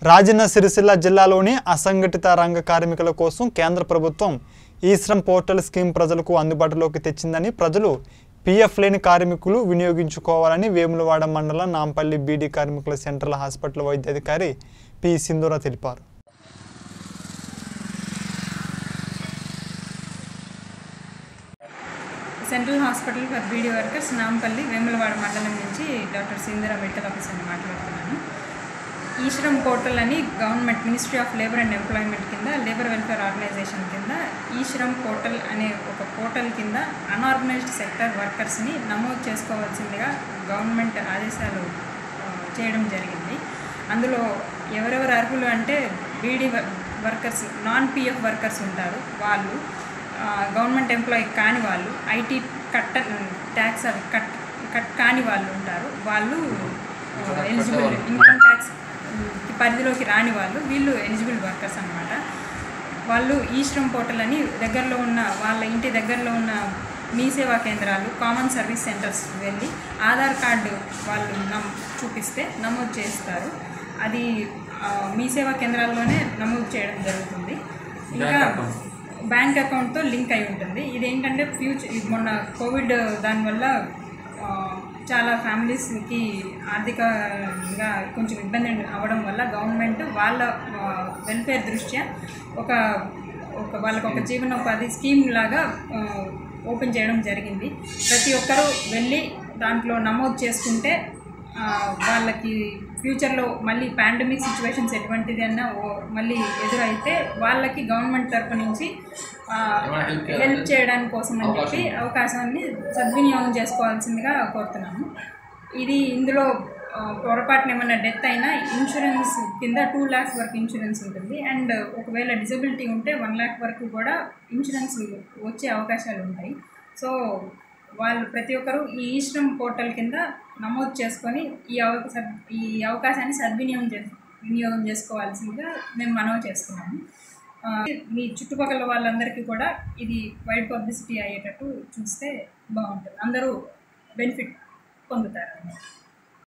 రాజన్న సిరిసిల్ల జిల్లాలోని అసంఘటిత రంగ కార్మికుల కోసం కేంద్ర ప్రభుత్వం ఈ శ్రమ్ పోర్టల్ స్కీమ్ ప్రజలకు అందుబాటులోకి తెచ్చిందని ప్రజలు పీఎఫ్ లేని కార్మికులు వినియోగించుకోవాలని వేములవాడ మండలం నాంపల్లి బీడీ కార్మికుల సెంట్రల్ హాస్పిటల్ వైద్యాధికారి పి సింధూర తెలిపారు central hospital for beedi workers Nampalli Vemulawada మండలం నుంచి డాక్టర్ సింధుర మెడికల్ ఆఫీసర్ని మాట్లాడుతున్నాను ఈశ్రమ్ పోర్టల్ అని government ministry of labour and employment కింద లేబర్ వెల్ఫేర్ ఆర్గనైజేషన్ కింద ఈశ్రమ్ పోర్టల్ అనే ఒక పోర్టల్ కింద అన్ఆర్గనైజ్డ్ సెక్టర్ వర్కర్స్ని నమోదు చేసుకోవాల్సిందిగా గవర్నమెంట్ ఆదేశాలు ఆ, చేయడం జరిగింది అందులో ఎవరెవరు అర్హులు అంటే beedi workers non PF workers ఉంటారు వాళ్ళు ఆ, గవర్నమెంట్ ఎంప్లాయీ కాని వాళ్ళు ఐటీ కట్ట ట్యాక్స్ అవి కట్ కట్ కాని వాళ్ళు ఉంటారు వాళ్ళు ఎలిజిబుల్ ఇన్కమ్ ట్యాక్స్ పరిధిలోకి రాని వాళ్ళు వీళ్ళు ఎలిజిబుల్ వర్కర్స్ అన్నమాట వాళ్ళు ఈ శ్రమ్ పోర్టల్ అని దగ్గరలో ఉన్న వాళ్ళ ఇంటి దగ్గరలో ఉన్న మీ సేవా కేంద్రాలు కామన్ సర్వీస్ సెంటర్స్ వెళ్ళి ఆధార్ కార్డు వాళ్ళు నమ్ చూపిస్తే నమోదు చేస్తారు అది ఆ, మీ సేవా కేంద్రాల్లోనే నమోదు చేయడం జరుగుతుంది ఇంకా బ్యాంక్ అకౌంట్తో లింక్ అయి ఉంటుంది ఇది ఏంటంటే ఫ్యూచర్ ఇది మొన్న కోవిడ్ దానివల్ల ఆ, చాలా ఫ్యామిలీస్కి ఆర్థికంగా కొంచెం ఇబ్బంది అవ్వడం వల్ల గవర్నమెంట్ వాళ్ళ వెల్ఫేర్ దృష్ట్యా ఒక ఒక వాళ్ళకు ఒక జీవనోపాధి స్కీమ్ లాగా ఆ, ఓపెన్ చేయడం జరిగింది ప్రతి ఒక్కరూ వెళ్ళి దాంట్లో నమోదు చేసుకుంటే ఆ, వాళ్ళకి ఫ్యూచర్లో మళ్ళీ పాండమిక్ సిచ్యువేషన్స్ ఎటువంటిది అన్నా ఓ- మళ్ళీ ఎదురైతే వాళ్ళకి గవర్నమెంట్ తరపు నుంచి హెల్ప్ చేయడానికి కోసం అని చెప్పి అవకాశాన్ని సద్వినియోగం చేసుకోవాల్సిందిగా కోరుతున్నాము ఇది ఇందులో ఆ, పొరపాటున ఏమైనా డెత్ అయినా ఇన్సూరెన్స్ కింద టూ ల్యాక్స్ వరకు ఇన్సూరెన్స్ ఉంటుంది అండ్ ఒకవేళ డిజబిలిటీ ఉంటే వన్ ల్యాక్ వరకు కూడా ఇన్సూరెన్స్ వచ్చే అవకాశాలు ఉంటాయి సో వాళ్ళు ప్రతి ఒక్కరూ ఈ ఈశ్రమ్ పోర్టల్ కింద నమోదు చేసుకొని ఈ అవకాశ ఈ అవకాశాన్ని సద్వినియోగం చే వినియోగం చేసుకోవాల్సిందిగా మేము మనవి చేస్తున్నాము ఆ, మీ చుట్టుపక్కల వాళ్ళందరికీ కూడా ఇది వైడ్ పబ్లిసిటీ అయ్యేటట్టు చూస్తే బాగుంటుంది అందరూ బెనిఫిట్ పొందుతారు